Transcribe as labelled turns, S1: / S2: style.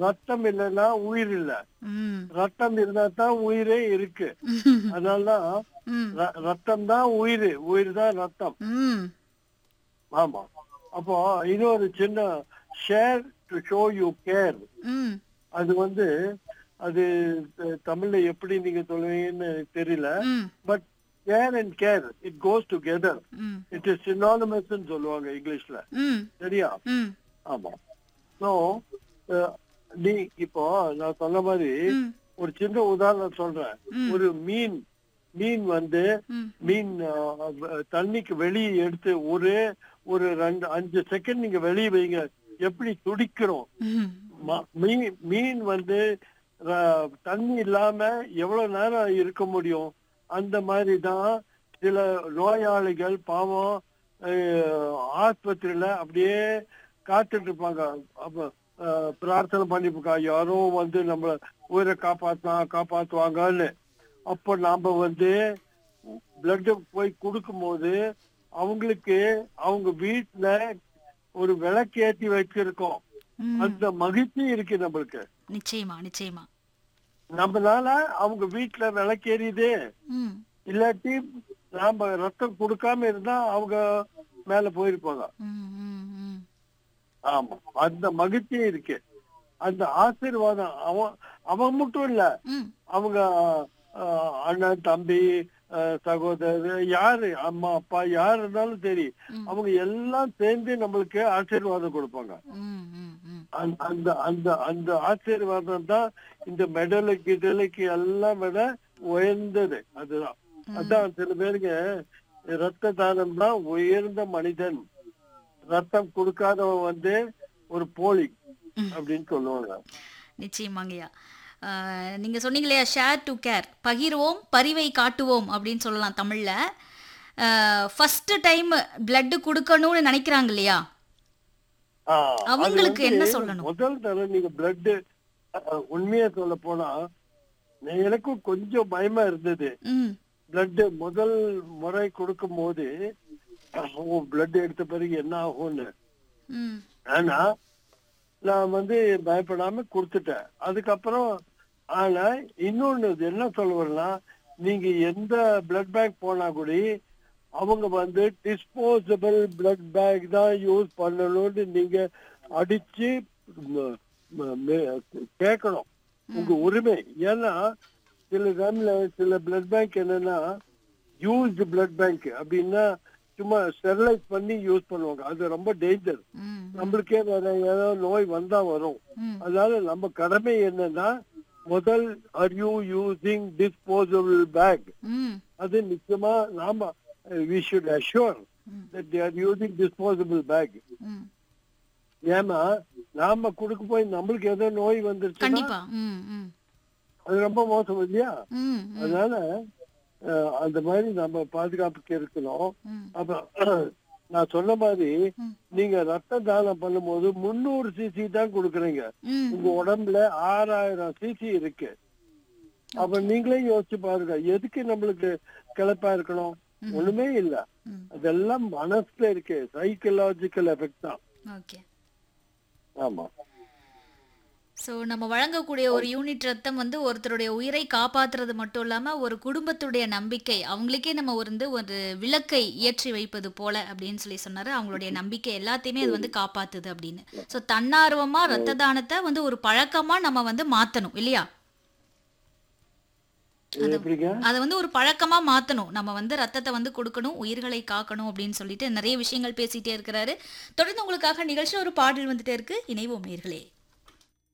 S1: ரத்தம் இல்லைன்னா உயிர் இல்ல
S2: ம்
S1: ரத்தம் இருந்தா தான் உயிரே இருக்கு அதனாலதான்
S2: ம்
S1: ர- ரத்தம் தான் உயிர் உயிர் தான் ரத்தம்
S2: ம்
S1: ஆமா அப்போ இன்னொரு சின்ன share to show you care
S2: ம்
S1: அது வந்து அது த- தமிழ்ல எப்படி நீங்க சொல்லுவீங்கன்னு எனக்கு தெரியல
S2: ம்
S1: but care and care it goes together
S2: ம்
S1: இட் இஸ் சினானமஸ் சொல்லுவாங்க இங்கிலீஷ்ல
S2: ம்
S1: சரியா
S2: ம்
S1: ஆமா ஸோ நீ இப்போ நான் சொன்ன மாதிரி
S2: ம்
S1: ஒரு சின்ன உதாரணம் சொல்றேன்
S2: ம்.
S1: ஒரு மீன் மீன் வந்து
S2: ம்
S1: மீன் அஹ், வ- தண்ணிக்கு வெளியே எடுத்து ஒரு ஒரு ரெண்டு அஞ்சு செகண்ட் நீங்க வெளியே வைங்க எப்படி துடிக்கிறோம்
S2: ம்
S1: ம- மீன் மீன் வந்து ர- தண்ணி இல்லாம எவ்வளவு நேரம் இருக்க முடியும் அந்த மாதிரி தான் சில நோயாளிகள் பாவம் அஹ், ஆஸ்பத்திரியில அப்படியே காத்துட்டு இருப்பாங்க அப்ப அஹ், பிரார்த்தனை பண்ணிருக்கா யாரோ வந்து நம்மள உயிரை காப்பாத்தா காப்பாத்துவாங்கன்னு அப்ப நாம வந்து பிளட் போய் கொடுக்கும்போது அவங்களுக்கு அவங்க வீட்டுல ஒரு விளக்கு ஏத்தி வச்சிருக்கோம்
S2: ம்
S1: அந்த மகிழ்ச்சி இருக்கு நம்மளுக்கு
S2: நிச்சயமா நிச்சயமா
S1: நம்மளால அவங்க வீட்டுல விளக்கேறியது
S2: ம்
S1: இல்லாட்டி நாம ரத்தம் கொடுக்காம இருந்தா அவங்க மேல போயிருப்பாங்க
S2: ம் ம் ம்
S1: ஆமா அந்த மகிழ்ச்சி இருக்கு அந்த ஆசீர்வாதம் அவன் அவன் மட்டும் இல்ல
S2: ம்
S1: அவங்க அஹ், அண்ணன் தம்பி அஹ், சகோதரர் யாரு அம்மா அப்பா யார் இருந்தாலும் சரி
S2: ம்.
S1: அவங்க எல்லாம் சேர்ந்து நம்மளுக்கு ஆசீர்வாதம் கொடுப்பாங்க
S2: ம் ம் ம்
S1: அந்த- அந்த அந்த அந்த ஆசீர்வாதம் தான் இந்த மெடலுக்கு கிடலுக்கு எல்லாம் விட உயர்ந்தது அதுதான் அதான் சில பேருக்கு ரத்த தானம் தான் உயர்ந்த மனிதன் ரத்தம் கொடுக்காதவன் வந்து ஒரு போலி அப்படின்னு சொல்லுவாங்க
S2: நிச்சயமாங்கய்யா ஆஹ், நீங்க சொன்னீங்க இல்லையா ஷேர் டு கேர் பகிர்வோம் பரிவை காட்டுவோம் அப்படின்னு சொல்லலாம் தமிழ்ல ஃபர்ஸ்ட் டைம் பிளட் கொடுக்கணும்னு நினைக்கிறாங்க இல்லையா
S1: ஆ, அது
S2: அவங்களுக்கு
S1: வந்து
S2: என்ன சொல்லணும்?
S1: முதல் தடவை நீங்க பிளட் உண்மையா சொல்ல போனா எனக்கும் கொஞ்சம் பயமா இருந்தது
S2: ம்
S1: பிளட் முதல் முறை கொடுக்கும் போது பிளட் எடுத்த பிறகு என்ன ஆகும்னு
S2: ம்
S1: ஆனா நான் வந்து பயப்படாம கொடுத்துட்டேன் அதுக்கப்புறம் ஆனா இன்னொன்னு இது என்ன சொல்லுவேன்னா நீங்க எந்த பிளட் பேங்க் போனா கூட அவங்க வந்து டிஸ்போசபிள் பிளட் பேக் தான் யூஸ் பண்ணணும்னு நீங்க அடிச்சு ம- ம- ம- கேட்கணும் உங்க உரிமை ஏன்னா சில டைம்ல சில பிளட் பேங்க் என்னன்னா யூஸ்டு பிளட் பேங்க் அப்படின்னா சும்மா ஸ்டெர்லைஸ் பண்ணி யூஸ் பண்ணுவாங்க அது ரொம்ப டேஞ்சர்
S2: ம்
S1: நம்மளுக்கே வேற ஏதோ நோய் வந்தா வரும்
S2: ம்
S1: அதனால நம்ம கடமை என்னன்னா முதல் are you using disposable bag
S2: ம்
S1: அது நிச்சயமா நாம வி ஷுட் அஷ்யூர்
S2: ம்.
S1: That they are using disposable bag
S2: ம்
S1: ஏன்னா நாம கொடுக்க போய் நம்மளுக்கு ஏதோ நோய் வந்துருச்சுன்னா
S2: கண்டிப்பா ம் ம்
S1: அது ரொம்ப மோசம் இல்லையா
S2: ம் ம்
S1: அதனால அஹ், அந்த மாதிரி நம்ம பாதுகாப்புக்கு இருக்கணும்
S2: ம்
S1: அப்ப நான் சொன்ன மாதிரி
S2: ம்.
S1: நீங்க ரத்த தானம் பண்ணும்போது முன்னூறு சிசி தான் கொடுக்குறீங்க
S2: ம்
S1: உங்க உடம்புல ஆறாயிரம் சிசி இருக்கு அப்ப நீங்களே யோசிச்சு பாருங்க எதுக்கு நம்மளுக்கு கிளப்பா இருக்கணும் ஒண்ணுமே இல்ல
S2: ம்
S1: அதெல்லாம் மனசுல இருக்கு சைக்கலாஜிக்கல் எஃபெக்ட் தான்
S2: ஓகே
S1: ஆமா
S2: ஸோ நம்ம வழங்கக்கூடிய ஒரு யூனிட் ரத்தம் வந்து ஒருத்தருடைய உயிரை காப்பாத்துறது மட்டும் இல்லாம ஒரு குடும்பத்துடைய நம்பிக்கை அவங்களுக்கே நம்ம வந்து ஒரு விளக்கை ஏற்றி வைப்பது போல அப்படின்னு சொல்லி சொன்னாரு அவங்களுடைய நம்பிக்கை எல்லாத்தையுமே அது வந்து காப்பாத்துது அப்படின்னு ஸோ தன்னார்வமா ரத்த தானத்தை வந்து ஒரு பழக்கமா நம்ம வந்து மாத்தணும் இல்லையா
S1: இது எப்படிங்க
S2: அதை வந்து ஒரு பழக்கமா மாத்தணும் நம்ம வந்து ரத்தத்தை வந்து கொடுக்கணும் உயிர்களை காக்கணும் அப்படின்னு சொல்லிட்டு நிறைய விஷயங்கள் பேசிட்டே இருக்கிறாரு தொடர்ந்து உங்களுக்காக நிகழ்ச்சி ஒரு பாடல் வந்துட்டே இருக்கு இணைவோம் நேயர்களே